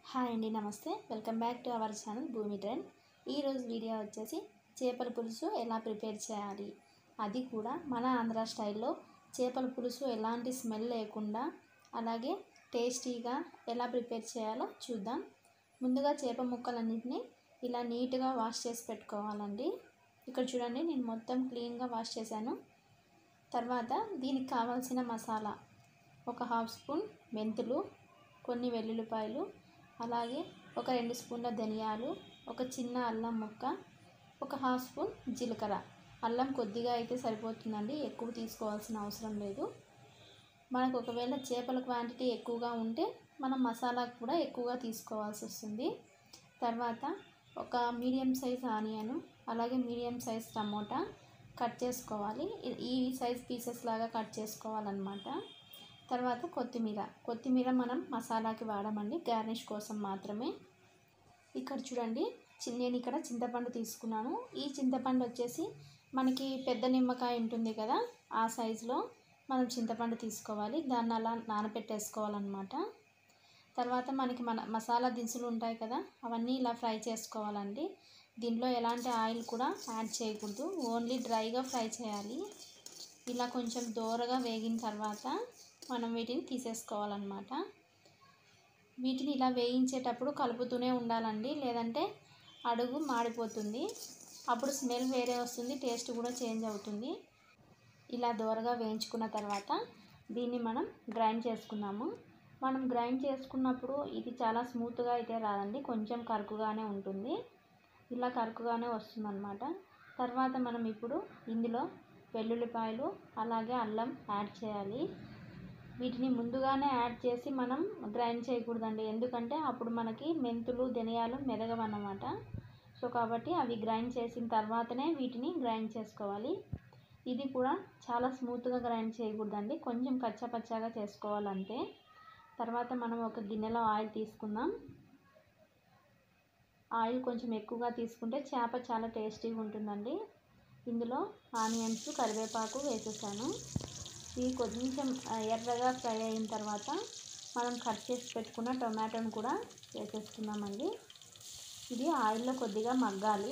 hi అండి నమస్తే welcome back to our channel Bhoomi trend ఈరోజు వీడియో వచ్చేసి చేపల పులుసు ఎలా ప్రిపేర్ చేయాలి అది కూడా మన ఆంధ్ర స్టైల్లో చేపల పులుసు ఎలాంటి స్మెల్ లేకుండా అలాగే టేస్టీగా ఎలా ప్రిపేర్ చేయాలో చూద్దాం ముందుగా చేప ముక్కలన్నింటినీ ఇలా నీట్గా వాష్ చేసి పెట్టుకోవాలండి ఇక్కడ చూడండి నేను మొత్తం క్లీన్గా వాష్ చేశాను తర్వాత దీనికి కావాల్సిన మసాలా ఒక హాఫ్ స్పూన్ మెంతులు కొన్ని వెల్లుల్లిపాయలు అలాగే ఒక రెండు స్పూన్ల ధనియాలు ఒక చిన్న అల్లం ముక్క ఒక హాఫ్ స్పూన్ జీలకర్ర అల్లం కొద్దిగా అయితే సరిపోతుందండి ఎక్కువ తీసుకోవాల్సిన అవసరం లేదు మనకు ఒకవేళ చేపల క్వాంటిటీ ఎక్కువగా ఉంటే మనం మసాలా కూడా ఎక్కువగా తీసుకోవాల్సి వస్తుంది తర్వాత ఒక మీడియం సైజ్ ఆనియన్ అలాగే మీడియం సైజ్ టమోటా కట్ చేసుకోవాలి ఈ- ఈ సైజ్ పీసెస్ లాగా కట్ చేసుకోవాలన్నమాట తర్వాత కొత్తిమీర కొత్తిమీర మనం మసాలాకి వాడమండి గార్నిష్ కోసం మాత్రమే ఇక్కడ చూడండి చి- నేను ఇక్కడ చింతపండు తీసుకున్నాను ఈ చింతపండు వచ్చేసి మనకి పెద్ద నిమ్మకాయ ఉంటుంది కదా ఆ సైజులో మనం చింతపండు తీసుకోవాలి దాన్ని అలా నానబెట్టేసుకోవాలన్నమాట తర్వాత మనకి మన మసాలా దినుసులు ఉంటాయి కదా అవన్నీ ఇలా ఫ్రై చేసుకోవాలండి దీంట్లో ఎలాంటి ఆయిల్ కూడా యాడ్ చేయకూడదు ఓన్లీ డ్రైగా ఫ్రై చేయాలి ఇలా కొంచెం దోరగా వేగిన తర్వాత మనం వీటిని తీసేసుకోవాలన్నమాట వీటిని ఇలా వేయించేటప్పుడు కలుపుతూనే ఉండాలండి లేదంటే అడుగు మాడిపోతుంది అప్పుడు స్మెల్ వేరే వస్తుంది టేస్ట్ కూడా చేంజ్ అవుతుంది ఇలా దోరగా వేయించుకున్న తర్వాత దీన్ని మనం గ్రైండ్ చేసుకున్నాము మనం గ్రైండ్ చేసుకున్నప్పుడు ఇది చాలా స్మూత్గా అయితే రాదండి కొంచెం కరుకుగానే ఉంటుంది ఇలా కరుకుగానే వస్తుందన్నమాట తర్వాత మనం ఇప్పుడు ఇందులో వెల్లుల్లిపాయలు అలాగే అల్లం యాడ్ చేయాలి వీటిని ముందుగానే యాడ్ చేసి మనం గ్రైండ్ చేయకూడదండి ఎందుకంటే అప్పుడు మనకి మెంతులు ధనియాలు మెదగవన్నమాట సో కాబట్టి అవి గ్రైండ్ చేసిన తర్వాతనే వీటిని గ్రైండ్ చేసుకోవాలి ఇది కూడా చాలా స్మూత్గా గ్రైండ్ చేయకూడదండి కొంచెం కచ్చా పచ్చాగా చేసుకోవాలంతే తర్వాత మనం ఒక గిన్నెలో ఆయిల్ తీసుకుందాం ఆయిల్ కొంచెం ఎక్కువగా తీసుకుంటే చేప చాలా టేస్టీగా ఉంటుందండి ఇందులో ఆనియన్స్ కరివేపాకు వేసేసాను ఇవి కొంచెం ఆ, ఎర్రగా ఫ్రై అయిన తర్వాత మనం కట్ చేసి పెట్టుకున్న టొమాటోని కూడా వేసేసుకున్నామండి ఇది ఆయిల్లో కొద్దిగా మగ్గాలి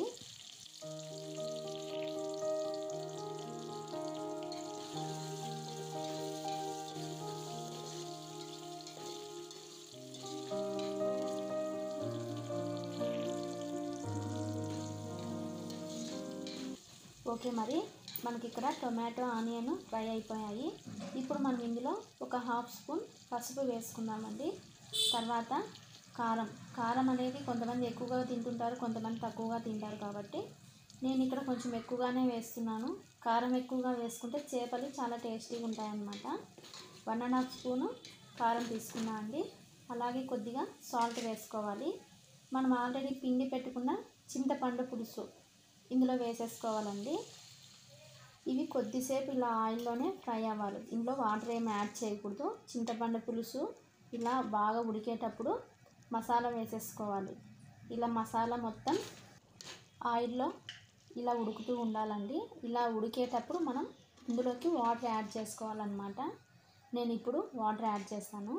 ఓకే మరి మనకి ఇక్కడ టొమాటో ఆనియన్ ఫ్రై అయిపోయాయి ఇప్పుడు మనం ఇందులో ఒక హాఫ్ స్పూన్ పసుపు వేసుకుందామండి తర్వాత కారం కారం అనేది కొంతమంది ఎక్కువగా తింటుంటారు కొంతమంది తక్కువగా తింటారు కాబట్టి నేను ఇక్కడ కొంచెం ఎక్కువగానే వేస్తున్నాను కారం ఎక్కువగా వేసుకుంటే చేపలు చాలా టేస్టీగా ఉంటాయన్నమాట వన్ అండ్ హాఫ్ స్పూను కారం తీసుకున్నా అండి అలాగే కొద్దిగా సాల్ట్ వేసుకోవాలి మనం ఆల్రెడీ పిండి పెట్టుకున్న చింతపండు పులుసు ఇందులో వేసేసుకోవాలండి ఇవి కొద్దిసేపు ఇలా ఆయిల్లోనే ఫ్రై అవ్వాలి ఇందులో వాటర్ ఏమి యాడ్ చేయకూడదు చింతపండు పులుసు ఇలా బాగా ఉడికేటప్పుడు మసాలా వేసేసుకోవాలి ఇలా మసాలా మొత్తం ఆయిల్లో ఇలా ఉడుకుతూ ఉండాలండి ఇలా ఉడికేటప్పుడు మనం ఇందులోకి వాటర్ యాడ్ చేసుకోవాలన్నమాట నేను ఇప్పుడు వాటర్ యాడ్ చేస్తాను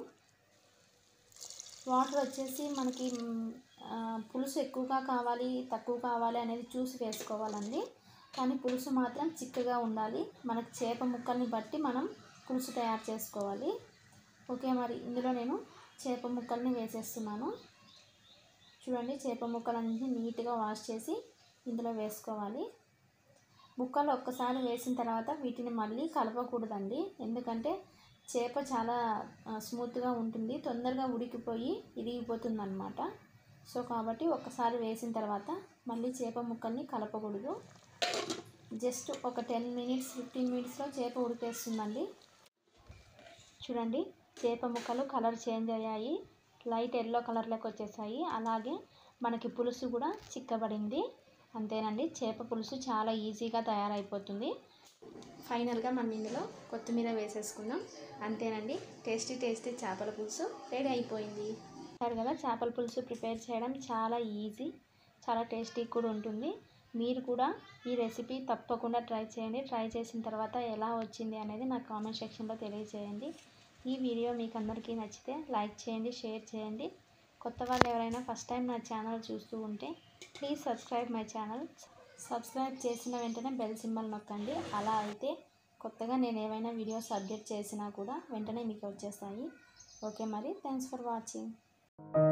వాటర్ వచ్చేసి మనకి మ్, ఆ, పులుసు ఎక్కువగా కావాలి తక్కువ కావాలి అనేది చూసి వేసుకోవాలండి కానీ పులుసు మాత్రం చిక్కగా ఉండాలి మనకి చేప ముక్కల్ని బట్టి మనం పులుసు తయారు చేసుకోవాలి ఓకే మరి ఇందులో నేను చేప ముక్కల్ని వేసేస్తున్నాను చూడండి చేప ముక్కలన్నింటినీ నీట్గా వాష్ చేసి ఇందులో వేసుకోవాలి ముక్కలు ఒక్కసారి వేసిన తర్వాత వీటిని మళ్ళీ కలపకూడదండి ఎందుకంటే చేప చాలా ఆ, స్మూత్గా ఉంటుంది తొందరగా ఉడికిపోయి ఇరిగిపోతుంది అనమాట సో కాబట్టి ఒక్కసారి వేసిన తర్వాత మళ్ళీ చేప ముక్కల్ని కలపకూడదు జస్ట్ ఒక టెన్ మినిట్స్ ఫిఫ్టీన్ మినిట్స్లో చేప ఉడికేస్తుందండి చూడండి చేప ముక్కలు కలర్ చేంజ్ అయ్యాయి లైట్ ఎల్లో కలర్లోకి వచ్చేసాయి అలాగే మనకి పులుసు కూడా చిక్కబడింది అంతేనండి చేప పులుసు చాలా ఈజీగా తయారైపోతుంది ఫైనల్గా మనం ఇందులో కొత్తిమీర వేసేసుకుందాం అంతేనండి టేస్టీ టేస్టీ చేపల పులుసు రెడీ అయిపోయింది సరే కదా చేపల పులుసు ప్రిపేర్ చేయడం చాలా ఈజీ చాలా టేస్టీ కూడా ఉంటుంది మీరు కూడా ఈ రెసిపీ తప్పకుండా ట్రై చేయండి ట్రై చేసిన తర్వాత ఎలా వచ్చింది అనేది నాకు కామెంట్ సెక్షన్లో తెలియజేయండి ఈ వీడియో మీకు అందరికీ నచ్చితే లైక్ చేయండి షేర్ చేయండి కొత్త వాళ్ళు ఎవరైనా ఫస్ట్ టైం నా ఛానల్ చూస్తూ ఉంటే please subscribe my channel subscribe చేసిన వెంటనే బెల్ సింబల్ నొక్కండి అలా అయితే కొత్తగా నేను ఏవైనా వీడియోస్ అప్డేట్ చేసినా కూడా వెంటనే మీకు వచ్చేస్తాయి ఓకే మరి థ్యాంక్స్ ఫర్ వాచింగ్